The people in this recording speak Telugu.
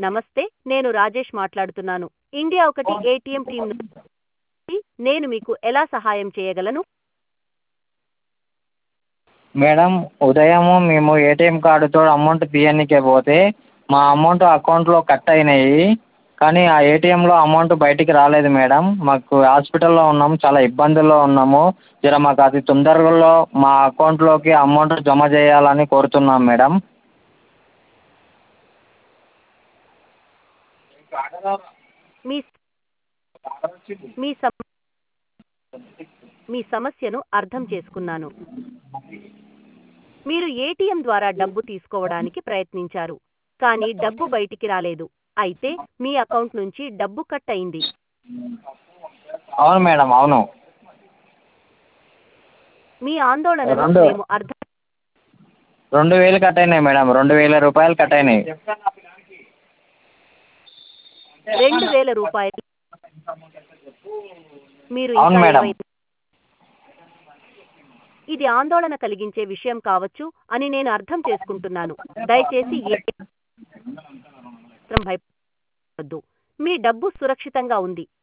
నమస్తే నేను రాజేష్ మాట్లాడుతున్నాను ఇండియా ఒకటి ఏటీఎం టీం నుండి నేను మీకు ఎలా సహాయం చేయగలను మేడం ఉదయము మేము ఏటీఎం కార్డుతో అమౌంట్ తీయనీకి పోతే మా అమౌంట్ అకౌంట్లో కట్ అయినాయి కానీ ఆ ఏటీఎంలో అమౌంట్ బయటికి రాలేదు మేడం మాకు హాస్పిటల్లో ఉన్నాము చాలా ఇబ్బందుల్లో ఉన్నాము జర మాకు అది తొందరలో మా అకౌంట్లోకి అమౌంట్ జమ చేయాలని కోరుతున్నాం మేడం మీ మీ సమ- మీ సమస్యను అర్థం చేసుకున్నాను మీరు ఏటీఎం ద్వారా డబ్బు తీసుకోవడానికి ప్రయత్నించారు కానీ డబ్బు బయటికి రాలేదు అయితే మీ అకౌంట్ నుంచి డబ్బు కట్ అయింది అవును మేడం అవును మీ ఆందోళనను రెండు. మేము అర్థం రెండు వేలు కట్ అయినాయి మేడం రెండు వేల రూపాయలు కట్ అయినాయి రెండు వేల రూపాయలు మీరు అవును ఇంకా మేడం. ఏవైనా- ఇది ఆందోళన కలిగించే విషయం కావచ్చు అని నేను అర్థం చేసుకుంటున్నాను దయచేసి ఏ మాత్రం భయపడవద్దు మీ డబ్బు సురక్షితంగా ఉంది